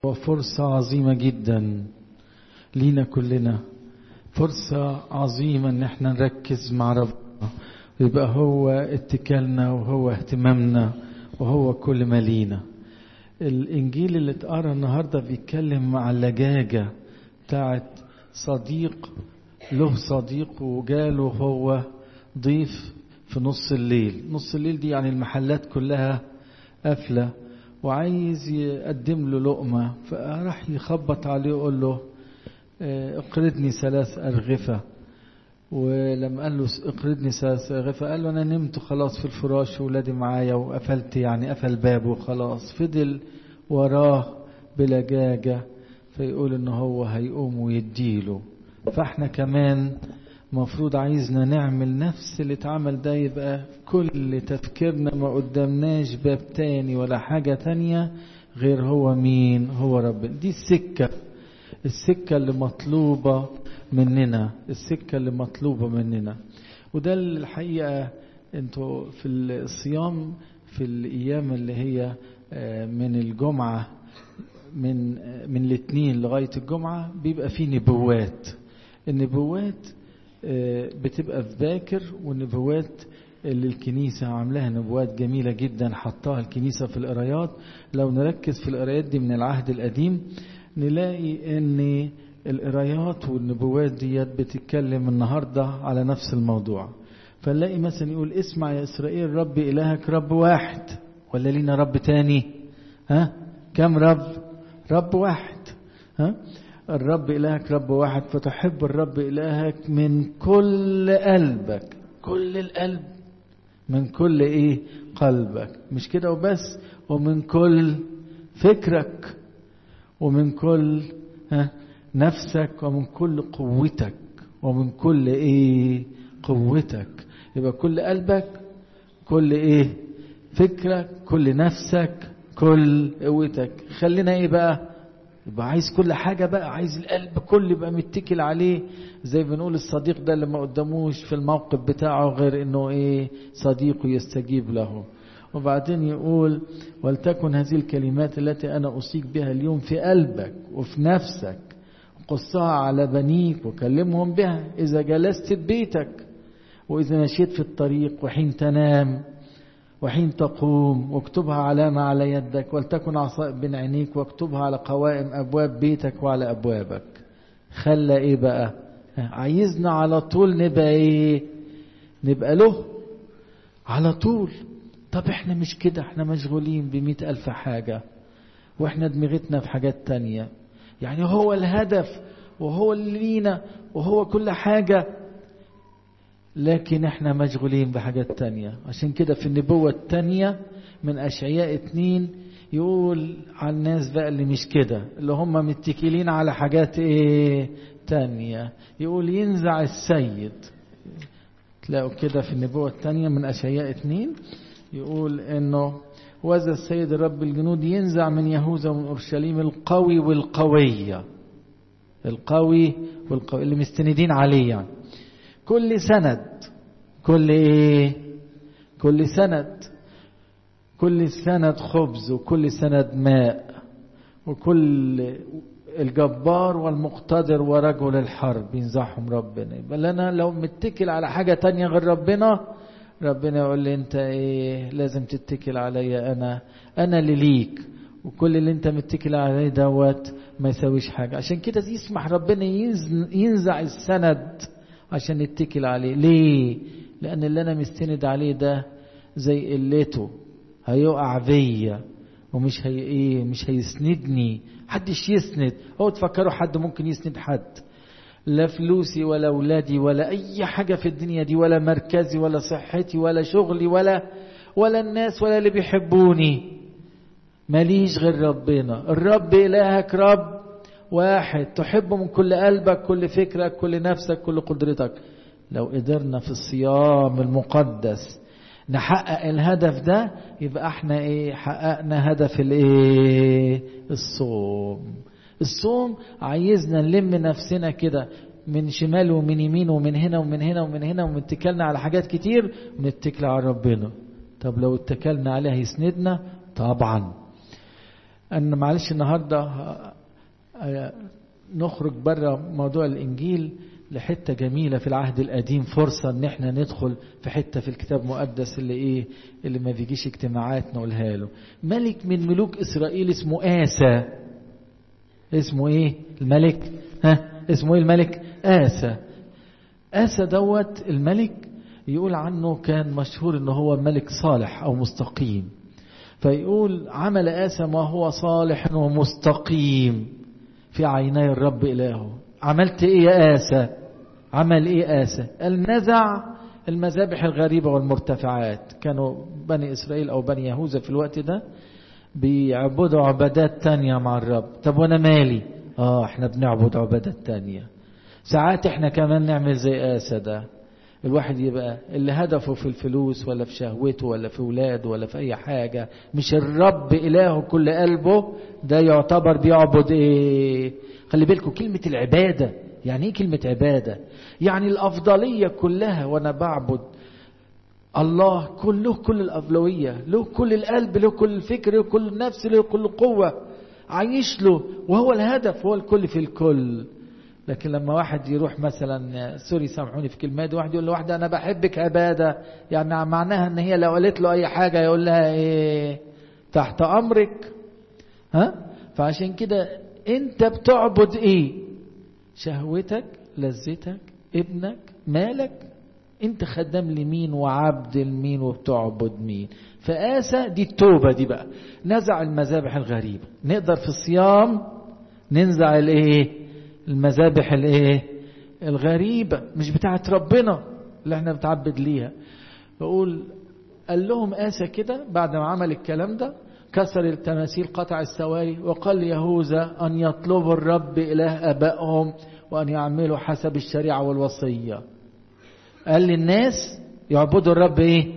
تبقى فرصة عظيمة جدا لينا كلنا فرصة عظيمة ان احنا نركز مع ربنا ويبقى هو اتكالنا وهو اهتمامنا وهو كل ما لينا الانجيل اللي اتقرا النهارده بيتكلم مع اللجاجه بتاعت صديق له صديق وجاله هو ضيف في نص الليل نص الليل دي يعني المحلات كلها قافله وعايز يقدم له لقمه فراح يخبط عليه ويقول له اقرضني ثلاث ارغفه ولما قال له اقرضني ثلاث ارغفه قال له انا نمت خلاص في الفراش وولادي معايا وقفلت يعني قفل بابه خلاص فضل وراه بلجاجه فيقول ان هو هيقوم ويديله فاحنا كمان مفروض عايزنا نعمل نفس اللي اتعمل ده يبقى كل تفكيرنا ما قدامناش باب تاني ولا حاجة تانية غير هو مين هو ربنا دي السكة السكة اللي مطلوبة مننا السكة اللي مطلوبة مننا وده الحقيقة انتوا في الصيام في الأيام اللي هي من الجمعة من من الاثنين لغاية الجمعة بيبقى فيه نبوات النبوات بتبقى في باكر والنبوات اللي الكنيسة عاملاها نبوات جميلة جدا حطاها الكنيسة في القرايات لو نركز في القرايات دي من العهد القديم نلاقي ان القرايات والنبوات ديت بتتكلم النهاردة على نفس الموضوع فنلاقي مثلا يقول اسمع يا إسرائيل رب إلهك رب واحد ولا لينا رب تاني ها كم رب رب واحد ها الرب إلهك رب واحد فتحب الرب إلهك من كل قلبك كل القلب من كل إيه قلبك مش كده وبس ومن كل فكرك ومن كل ها نفسك ومن كل قوتك ومن كل إيه قوتك يبقى كل قلبك كل إيه فكرك كل نفسك كل قوتك خلينا إيه بقى يبقى عايز كل حاجة بقى عايز القلب كله يبقى متكل عليه زي بنقول الصديق ده اللي ما قداموش في الموقف بتاعه غير انه ايه صديقه يستجيب له وبعدين يقول ولتكن هذه الكلمات التي انا اوصيك بها اليوم في قلبك وفي نفسك قصها على بنيك وكلمهم بها اذا جلست في بيتك واذا مشيت في الطريق وحين تنام وحين تقوم واكتبها علامة على يدك ولتكن عصائب بين عينيك واكتبها على قوائم أبواب بيتك وعلى أبوابك خلى إيه بقى عايزنا على طول نبقى إيه نبقى له على طول طب احنا مش كده احنا مشغولين بمئة ألف حاجة واحنا دماغتنا في حاجات تانية يعني هو الهدف وهو اللي لينا وهو كل حاجة لكن احنا مشغولين بحاجات تانية عشان كده في النبوة التانية من أشعياء اتنين يقول على الناس بقى اللي مش كده اللي هم متكلين على حاجات ايه تانية يقول ينزع السيد تلاقوا كده في النبوة التانية من أشعياء اتنين يقول انه وذا السيد رب الجنود ينزع من يهوذا ومن اورشليم القوي والقويه القوي والقوي اللي مستندين عليه يعني كل سند كل ايه كل سند كل سند خبز وكل سند ماء وكل الجبار والمقتدر ورجل الحرب ينزعهم ربنا يبقى انا لو متكل على حاجه تانية غير ربنا ربنا يقول لي انت ايه لازم تتكل عليا انا انا اللي ليك وكل اللي انت متكل عليه دوت ما يساويش حاجه عشان كده يسمح ربنا ينزع السند عشان نتكل عليه ليه لان اللي انا مستند عليه ده زي قلته هيقع بيا ومش هي ايه مش هيسندني حدش يسند هو تفكروا حد ممكن يسند حد لا فلوسي ولا اولادي ولا اي حاجه في الدنيا دي ولا مركزي ولا صحتي ولا شغلي ولا ولا الناس ولا اللي بيحبوني ماليش غير ربنا الرب الهك رب واحد تحبه من كل قلبك كل فكرك كل نفسك كل قدرتك لو قدرنا في الصيام المقدس نحقق الهدف ده يبقى احنا ايه حققنا هدف الايه الصوم الصوم عايزنا نلم نفسنا كده من شمال ومن يمين ومن هنا ومن هنا ومن هنا ومتكلنا على حاجات كتير ونتكل على ربنا طب لو اتكلنا عليه هيسندنا طبعا أن معلش النهاردة نخرج بره موضوع الإنجيل لحتة جميلة في العهد القديم فرصة ان احنا ندخل في حتة في الكتاب المقدس اللي ايه اللي ما بيجيش اجتماعات نقولها له ملك من ملوك اسرائيل اسمه آسى اسمه ايه الملك ها اسمه ايه الملك آسى آسى دوت الملك يقول عنه كان مشهور ان هو ملك صالح او مستقيم فيقول عمل آسى ما هو صالح ومستقيم في عيني الرب إلهه عملت ايه يا آسى عمل ايه آسى النزع المذابح الغريبة والمرتفعات كانوا بني إسرائيل أو بني يهوذا في الوقت ده بيعبدوا عبادات تانية مع الرب طب وانا مالي اه احنا بنعبد عبادات تانية ساعات احنا كمان نعمل زي آسى ده الواحد يبقى اللي هدفه في الفلوس ولا في شهوته ولا في ولاده ولا في اي حاجة مش الرب إلهه كل قلبه ده يعتبر بيعبد ايه خلي بالكم كلمة العبادة يعني ايه كلمة عبادة يعني الأفضلية كلها وأنا بعبد الله كله كل الأفضلية له كل القلب له كل الفكر له كل النفس له كل القوة عايش له وهو الهدف هو الكل في الكل لكن لما واحد يروح مثلا سوري سامحوني في كلمات واحد يقول لواحدة أنا بحبك عبادة يعني معناها أن هي لو قالت له أي حاجة يقول لها إيه تحت أمرك ها فعشان كده أنت بتعبد إيه شهوتك لذتك ابنك مالك انت خدام لمين وعبد لمين وبتعبد مين فآسى دي التوبة دي بقى نزع المذابح الغريبة نقدر في الصيام ننزع الايه المذابح الايه الغريبة مش بتاعت ربنا اللي احنا بتعبد ليها بقول قال لهم آسى كده بعد ما عمل الكلام ده كسر التماثيل قطع السواري وقال يهوذا أن يطلبوا الرب إله أبائهم وأن يعملوا حسب الشريعة والوصية قال للناس يعبدوا الرب إيه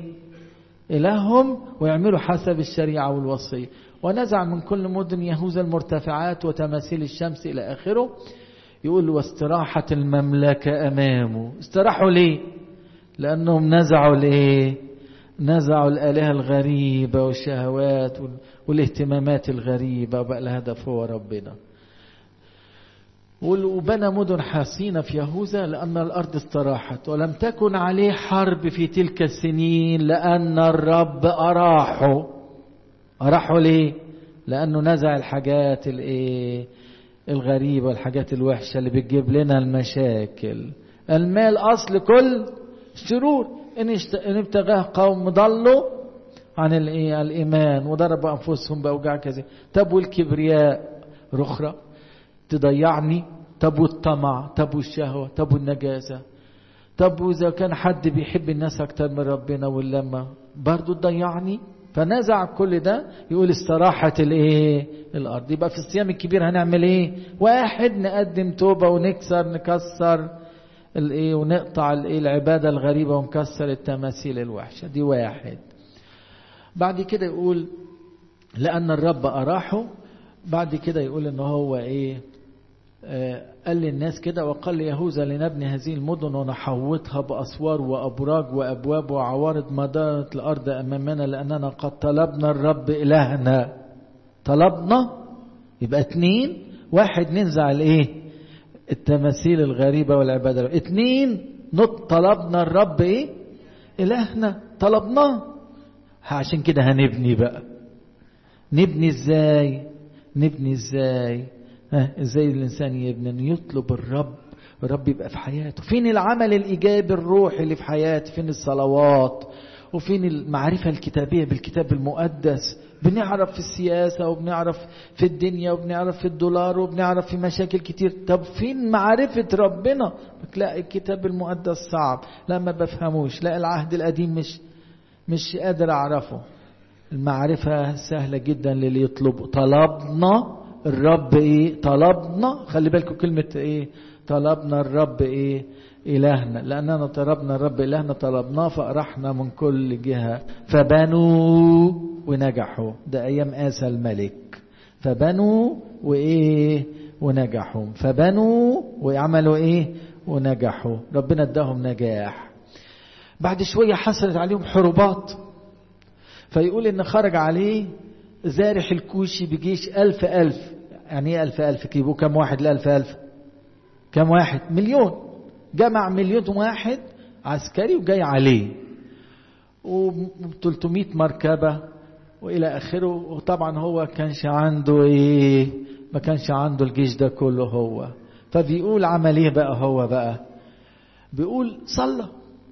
إلههم ويعملوا حسب الشريعة والوصية ونزع من كل مدن يهوذا المرتفعات وتماثيل الشمس إلى آخره يقول واستراحة المملكة أمامه استراحوا ليه لأنهم نزعوا ليه نزعوا الآلهة الغريبة والشهوات والاهتمامات الغريبة وبقى الهدف هو ربنا وبنى مدن حصينة في يهوذا لأن الأرض استراحت ولم تكن عليه حرب في تلك السنين لأن الرب أراحه أراحه ليه؟ لأنه نزع الحاجات الإيه؟ الغريبة والحاجات الوحشة اللي بتجيب لنا المشاكل المال أصل كل شرور إن, إن ابتغاه قوم ضلوا عن الإيه؟ الإيمان وضربوا أنفسهم بأوجاع كذا طب والكبرياء رخرة تضيعني طب والطمع طب والشهوة طب والنجاسة طب وإذا كان حد بيحب الناس أكتر من ربنا واللمة برضو تضيعني فنزع كل ده يقول استراحة الايه الارض يبقى في الصيام الكبير هنعمل ايه واحد نقدم توبة ونكسر نكسر الايه ونقطع الايه العبادة الغريبة ونكسر التماثيل الوحشة دي واحد بعد كده يقول لأن الرب أراحه بعد كده يقول ان هو ايه آه قال للناس كده وقال ليهوذا لنبني هذه المدن ونحوطها بأسوار وأبراج وأبواب وعوارض ما دارت الأرض أمامنا لأننا قد طلبنا الرب إلهنا طلبنا يبقى اتنين واحد ننزع الايه التماثيل الغريبة والعبادة اتنين نط طلبنا الرب ايه إلهنا طلبناه عشان كده هنبني بقى نبني ازاي نبني ازاي ها ازاي الانسان يبني انه يطلب الرب الرب يبقى في حياته فين العمل الايجابي الروحي اللي في حياتي فين الصلوات وفين المعرفة الكتابية بالكتاب المقدس بنعرف في السياسة وبنعرف في الدنيا وبنعرف في الدولار وبنعرف في مشاكل كتير طب فين معرفة ربنا لا الكتاب المقدس صعب لا ما بفهموش لا العهد القديم مش مش قادر اعرفه المعرفة سهلة جدا للي يطلبه طلبنا الرب ايه طلبنا خلي بالكم كلمة ايه طلبنا الرب ايه إلهنا لأننا طلبنا الرب إلهنا طلبناه فأرحنا من كل جهة فبنوا ونجحوا ده أيام آسى الملك فبنوا وإيه ونجحوا فبنوا وعملوا إيه ونجحوا ربنا اداهم نجاح بعد شوية حصلت عليهم حروبات فيقول إن خرج عليه زارح الكوشي بجيش ألف ألف يعني ايه ألف ألف كيبو كم واحد لألف ألف كم واحد مليون جمع مليون واحد عسكري وجاي عليه و300 مركبة وإلى آخره وطبعا هو كانش عنده إيه ما كانش عنده الجيش ده كله هو فبيقول عمل إيه بقى هو بقى بيقول صلى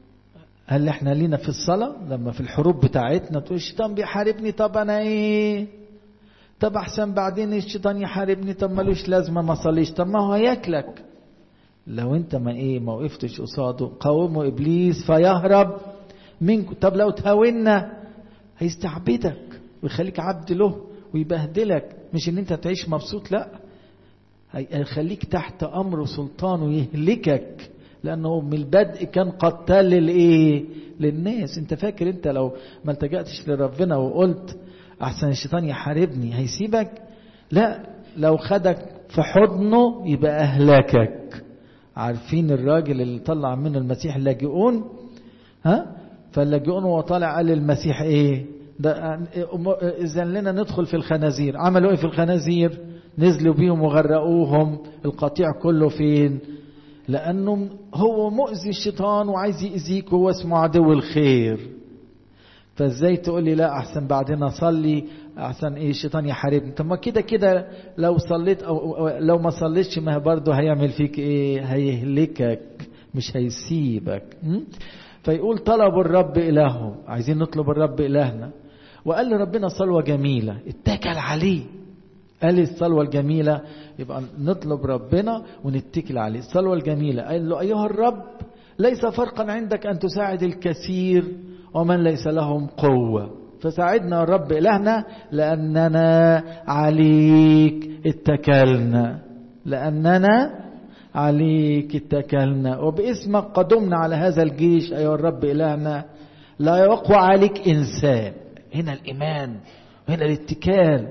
هل احنا لينا في الصلاة لما في الحروب بتاعتنا تقول الشيطان بيحاربني طب أنا إيه طب أحسن بعدين الشيطان يحاربني طب ملوش لازمة ما صليش طب ما هو هياكلك لو انت ما ايه ما وقفتش قصاده قاوموا ابليس فيهرب منكم طب لو تهاونا هيستعبدك ويخليك عبد له ويبهدلك مش ان انت تعيش مبسوط لا هيخليك تحت امر سلطان ويهلكك لانه من البدء كان قتال للايه للناس انت فاكر انت لو ما التجأتش لربنا وقلت احسن الشيطان يحاربني هيسيبك لا لو خدك في حضنه يبقى اهلكك عارفين الراجل اللي طلع منه المسيح اللاجئون ها فاللاجئون وهو طالع قال للمسيح ايه ده اذن لنا ندخل في الخنازير عملوا ايه في الخنازير نزلوا بيهم وغرقوهم القطيع كله فين لانه هو مؤذي الشيطان وعايز يأذيك وهو اسمه عدو الخير فازاي تقول لي لا احسن بعدين اصلي احسن ايه الشيطان يحاربني طب ما كده كده لو صليت او لو ما صليتش ما برضه هيعمل فيك ايه هيهلكك مش هيسيبك فيقول طلبوا الرب الهه عايزين نطلب الرب الهنا وقال لربنا صلوه جميله اتكل عليه قال لي الصلوه الجميله يبقى نطلب ربنا ونتكل عليه الصلوه الجميله قال له ايها الرب ليس فرقا عندك ان تساعد الكثير ومن ليس لهم قوه فساعدنا يا رب إلهنا لأننا عليك اتكلنا لأننا عليك اتكلنا وباسمك قدمنا على هذا الجيش أيها الرب إلهنا لا يقوى عليك إنسان هنا الإيمان هنا الاتكال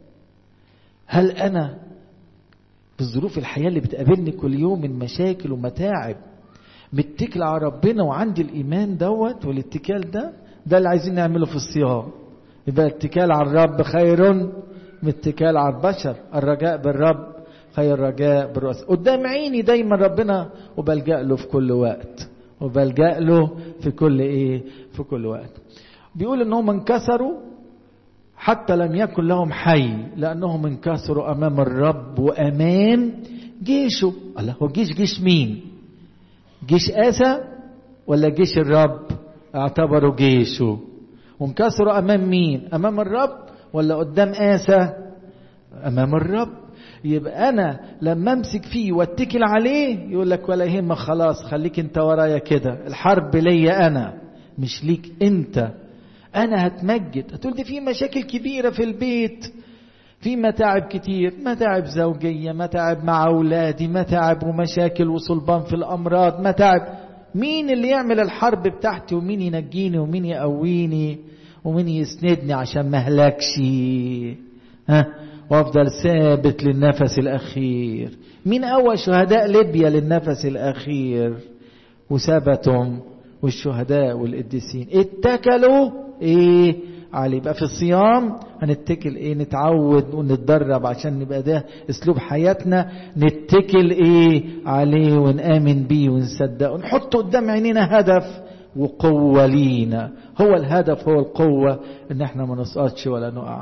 هل أنا بالظروف الحياة اللي بتقابلني كل يوم من مشاكل ومتاعب متكل على ربنا وعندي الإيمان دوت والاتكال ده ده اللي عايزين نعمله في الصيام يبقى الاتكال على الرب خير من اتكال على البشر الرجاء بالرب خير رجاء بالرأس قدام عيني دايما ربنا وبلجأ له في كل وقت وبلجأ له في كل ايه في كل وقت بيقول انهم انكسروا حتى لم يكن لهم حي لانهم انكسروا امام الرب وامام جيشه الله هو جيش جيش مين جيش آسى ولا جيش الرب اعتبروا جيشه وانكسروا امام مين امام الرب ولا قدام آسى امام الرب يبقى انا لما امسك فيه واتكل عليه يقول لك ولا يهمك خلاص خليك انت ورايا كده الحرب ليا انا مش ليك انت انا هتمجد هتقول دي في مشاكل كبيره في البيت في متاعب كتير متاعب زوجيه متاعب مع اولادي متاعب ومشاكل وصلبان في الامراض متاعب مين اللي يعمل الحرب بتاعتي ومين ينجيني ومين يقويني ومين يسندني عشان ما اهلكش ها وافضل ثابت للنفس الاخير مين اول شهداء ليبيا للنفس الاخير وثبتهم والشهداء والقديسين اتكلوا ايه عليه يبقى في الصيام هنتكل ايه نتعود ونتدرب عشان نبقى ده اسلوب حياتنا نتكل ايه عليه ونآمن بيه ونصدقه نحط قدام عينينا هدف وقوة لينا هو الهدف هو القوة ان احنا ما نسقطش ولا نقع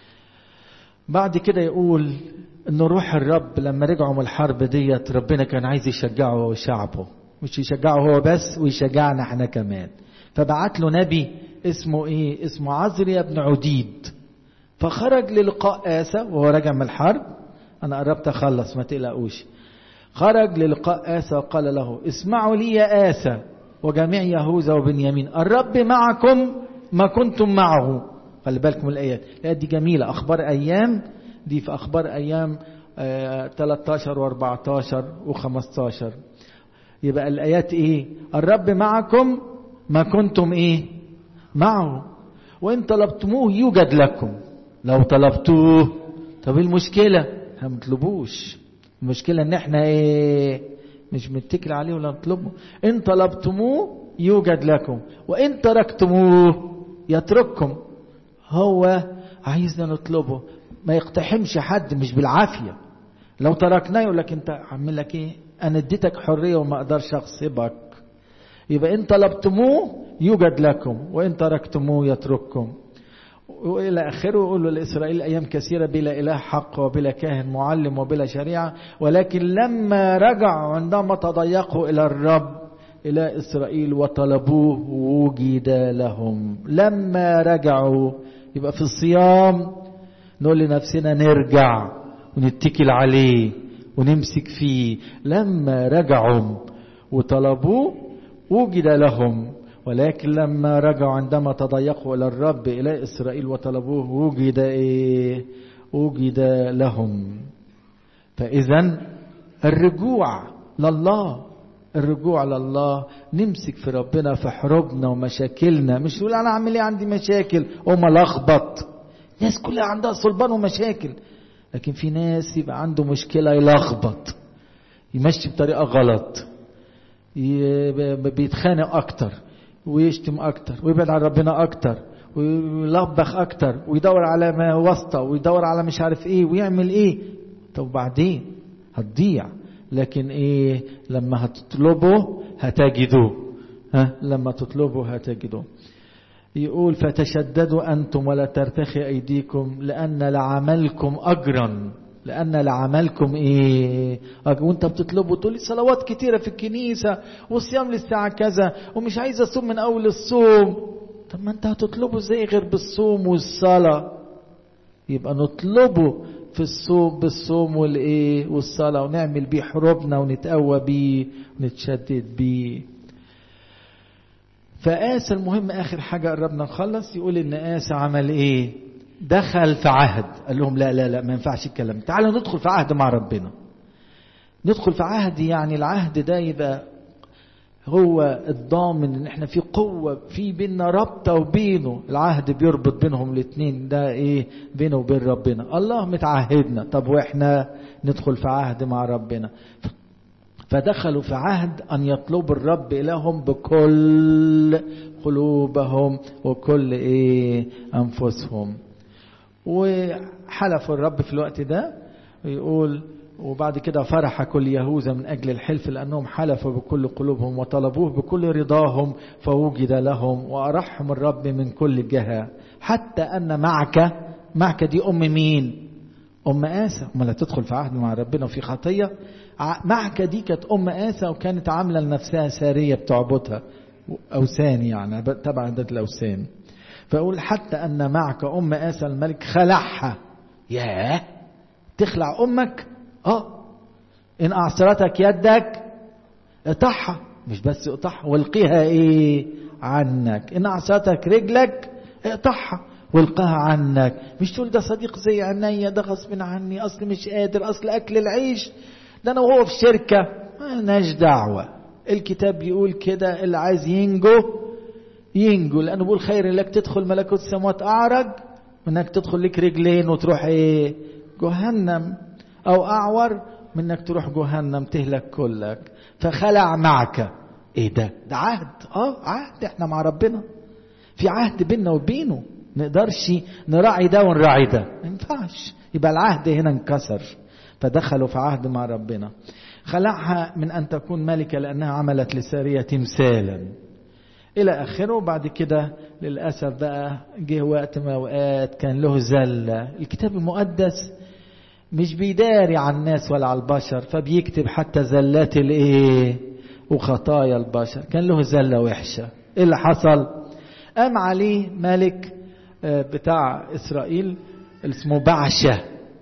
بعد كده يقول ان روح الرب لما رجعوا من الحرب ديت ربنا كان عايز يشجعه هو وشعبه مش يشجعه هو بس ويشجعنا احنا كمان فبعت له نبي اسمه ايه اسمه عزريا بن عديد فخرج للقاء آسى وهو راجع من الحرب انا قربت اخلص ما تقلقوش خرج للقاء آسى وقال له اسمعوا لي يا آسى وجميع يهوذا وبنيامين الرب معكم ما كنتم معه خلي بالكم الايات الايات دي جميله اخبار ايام دي في اخبار ايام آه 13 و14 و15 يبقى الايات ايه الرب معكم ما كنتم ايه معه وان طلبتموه يوجد لكم لو طلبتوه طب المشكله احنا ما نطلبوش المشكله ان احنا ايه مش متكل عليه ولا نطلبه ان طلبتموه يوجد لكم وان تركتموه يترككم هو عايزنا نطلبه ما يقتحمش حد مش بالعافية لو تركناه يقول لك انت عامل لك ايه انا اديتك حرية وما اقدرش اغصبك يبقى ان طلبتموه يوجد لكم وان تركتموه يترككم والى اخره يقول لاسرائيل ايام كثيره بلا اله حق وبلا كاهن معلم وبلا شريعه ولكن لما رجعوا عندما تضيقوا الى الرب الى اسرائيل وطلبوه وجد لهم لما رجعوا يبقى في الصيام نقول لنفسنا نرجع ونتكل عليه ونمسك فيه لما رجعوا وطلبوه وجد لهم ولكن لما رجعوا عندما تضيقوا إلى الرب إلى إسرائيل وطلبوه وجد إيه وجد لهم فإذا الرجوع لله الرجوع لله نمسك في ربنا في حروبنا ومشاكلنا مش نقول انا اعمل ايه عندي مشاكل وما لخبط ناس كلها عندها صلبان ومشاكل لكن في ناس يبقى عنده مشكله يلخبط يمشي بطريقه غلط بيتخانق اكتر ويشتم اكتر ويبعد عن ربنا اكتر ويلبخ اكتر ويدور على ما واسطه ويدور على مش عارف ايه ويعمل ايه طب بعدين هتضيع لكن ايه لما هتطلبه هتجدوه ها لما تطلبه هتجدوه يقول فتشددوا انتم ولا ترتخي ايديكم لان لعملكم اجرا لأن لعملكم إيه وأنت بتطلبوا تقولي صلوات كتيرة في الكنيسة والصيام للساعة كذا ومش عايز أصوم من أول الصوم طب ما أنت هتطلبه زي غير بالصوم والصلاة يبقى نطلبه في الصوم بالصوم والإيه والصلاة ونعمل بيه حروبنا ونتقوى بيه ونتشدد بيه فآسى المهم آخر حاجة قربنا نخلص يقول إن آسى عمل إيه دخل في عهد قال لهم لا لا لا ما ينفعش الكلام تعالوا ندخل في عهد مع ربنا ندخل في عهد يعني العهد ده يبقى هو الضامن ان احنا في قوة في بيننا رابطة وبينه العهد بيربط بينهم الاثنين ده ايه بينه وبين ربنا الله متعهدنا طب واحنا ندخل في عهد مع ربنا فدخلوا في عهد ان يطلبوا الرب الههم بكل قلوبهم وكل ايه انفسهم وحلف الرب في الوقت ده ويقول وبعد كده فرح كل يهوذا من أجل الحلف لأنهم حلفوا بكل قلوبهم وطلبوه بكل رضاهم فوجد لهم وأرحهم الرب من كل جهة حتى أن معك معك دي أم مين أم آسى أم لا تدخل في عهد مع ربنا وفي خطية معك دي كانت أم آسى وكانت عاملة لنفسها سارية بتعبدها أوثان يعني تبع عدد الأوثان فأقول حتى أن معك أم آسى الملك خلعها ياه تخلع أمك اه إن أعصرتك يدك اقطعها مش بس اقطعها والقيها إيه عنك إن أعصرتك رجلك اقطعها والقاها عنك مش تقول ده صديق زي عينيا ده غصب عني أصل مش قادر أصل أكل العيش ده أنا وهو في شركة مالناش دعوة الكتاب بيقول كده اللي عايز ينجو ينجو لانه بيقول خير لك تدخل ملكوت السماوات اعرج من انك تدخل لك رجلين وتروح ايه جهنم او اعور من انك تروح جهنم تهلك كلك فخلع معك ايه ده ده عهد اه عهد احنا مع ربنا في عهد بيننا وبينه نقدرش نراعي ده ونراعي ده ما ينفعش يبقى العهد هنا انكسر فدخلوا في عهد مع ربنا خلعها من ان تكون ملكه لانها عملت لساريه تمثالا الى اخره بعد كده للاسف بقى جه وقت من اوقات كان له زله الكتاب المقدس مش بيداري على الناس ولا على البشر فبيكتب حتى زلات الايه وخطايا البشر كان له زله وحشه ايه اللي حصل قام عليه ملك بتاع اسرائيل اسمه بعشه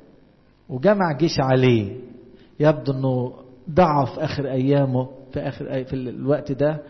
وجمع جيش عليه يبدو انه ضعف اخر ايامه في اخر في الوقت ده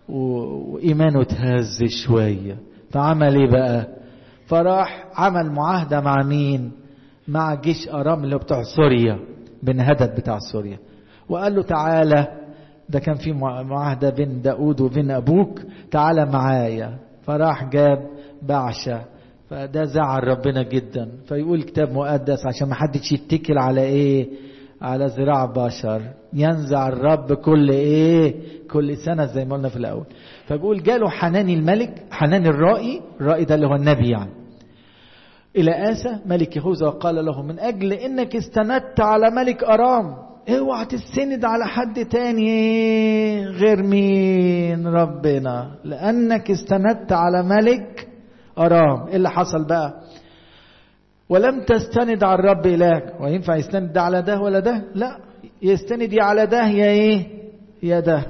وإيمانه اتهز شوية فعمل إيه بقى فراح عمل معاهدة مع مين مع جيش أرام اللي بتاع سوريا بن هدد بتاع سوريا وقال له تعالى ده كان في معاهدة بين داود وبين أبوك تعالى معايا فراح جاب بعشة فده زعل ربنا جدا فيقول كتاب مقدس عشان ما حدش يتكل على ايه على ذراع بشر ينزع الرب كل ايه كل سنة زي ما قلنا في الأول فبيقول جاله حناني الملك حناني الرائي الرائي ده اللي هو النبي يعني إلى آسى ملك يهوذا وقال له من أجل إنك استندت على ملك أرام اوعى تستند على حد تاني غير مين ربنا لأنك استندت على ملك أرام إيه اللي حصل بقى ولم تستند على الرب إلهك وينفع يستند على ده ولا ده لا يستند يا على ده يا ايه يا ده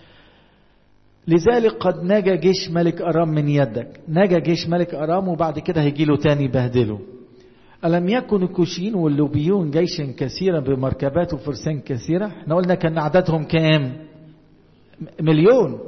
لذلك قد نجا جيش ملك أرام من يدك نجا جيش ملك أرام وبعد كده هيجي له تاني بهدله ألم يكن الكوشين واللوبيون جيشا كثيرا بمركبات وفرسان كثيرة احنا قلنا كان عددهم كام مليون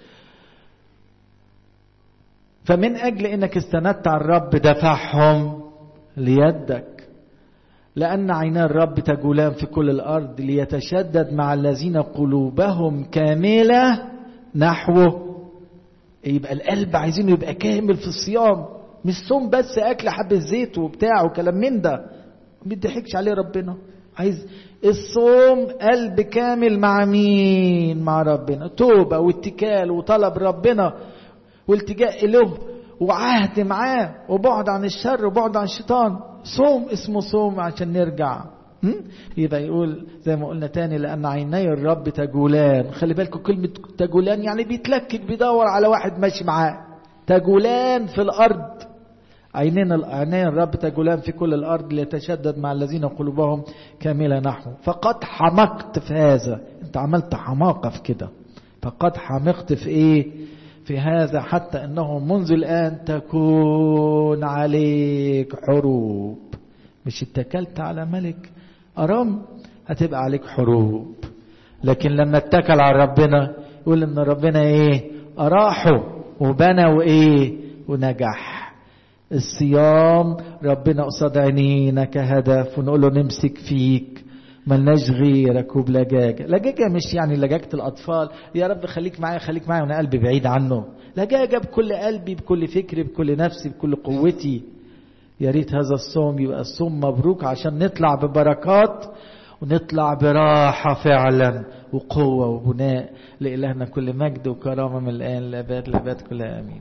فمن أجل أنك استندت على الرب دفعهم ليدك لأن عينا الرب تجولان في كل الأرض ليتشدد مع الذين قلوبهم كاملة نحوه يبقى القلب عايزينه يبقى كامل في الصيام مش صوم بس أكل حب الزيت وبتاع وكلام من ده ما بيضحكش عليه ربنا عايز الصوم قلب كامل مع مين مع ربنا توبة واتكال وطلب ربنا والتجاء له وعهد معاه وبعد عن الشر وبعد عن الشيطان صوم اسمه صوم عشان نرجع يبقى يقول زي ما قلنا تاني لأن عيني الرب تجولان خلي بالكم كلمة تجولان يعني بيتلكك بيدور على واحد ماشي معاه تجولان في الأرض عينين عينين الرب تجولان في كل الأرض ليتشدد مع الذين قلوبهم كاملة نحو فقد حمقت في هذا انت عملت حماقة في كده فقد حمقت في ايه في هذا حتى انه منذ الان تكون عليك حروب مش اتكلت على ملك ارام هتبقى عليك حروب لكن لما اتكل على ربنا يقول ان ربنا ايه اراحه وبنى وايه ونجح الصيام ربنا قصاد عينينا كهدف ونقول له نمسك فيك ملناش غيرك وبلجاجة لجاجة مش يعني لجاجة الأطفال يا رب خليك معايا خليك معايا وأنا قلبي بعيد عنه لجاجة بكل قلبي بكل فكري بكل نفسي بكل قوتي يا ريت هذا الصوم يبقى الصوم مبروك عشان نطلع ببركات ونطلع براحة فعلا وقوة وبناء لإلهنا كل مجد وكرامة من الآن لأباد لأباد كلها آمين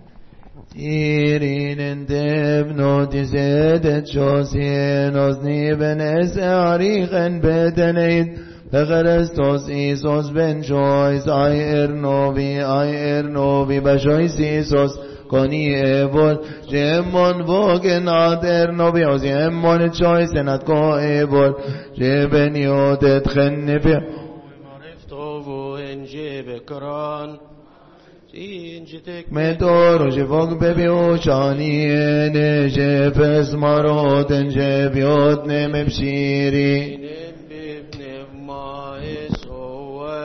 Irinen devno dizedet şosien os niben es arichen bedeneit Becherestos Isos ben shois ay ernovi ay ernovi bashois Isos koni evol Jemon vogen ad ernovi os jemon chois en ad ko evol Jeben yodet chennefi معرفته إن جيب كران إنجتك مدور جفوق ببيو شاني نجف اسمرود نجف يوت نم بشيري بابن ما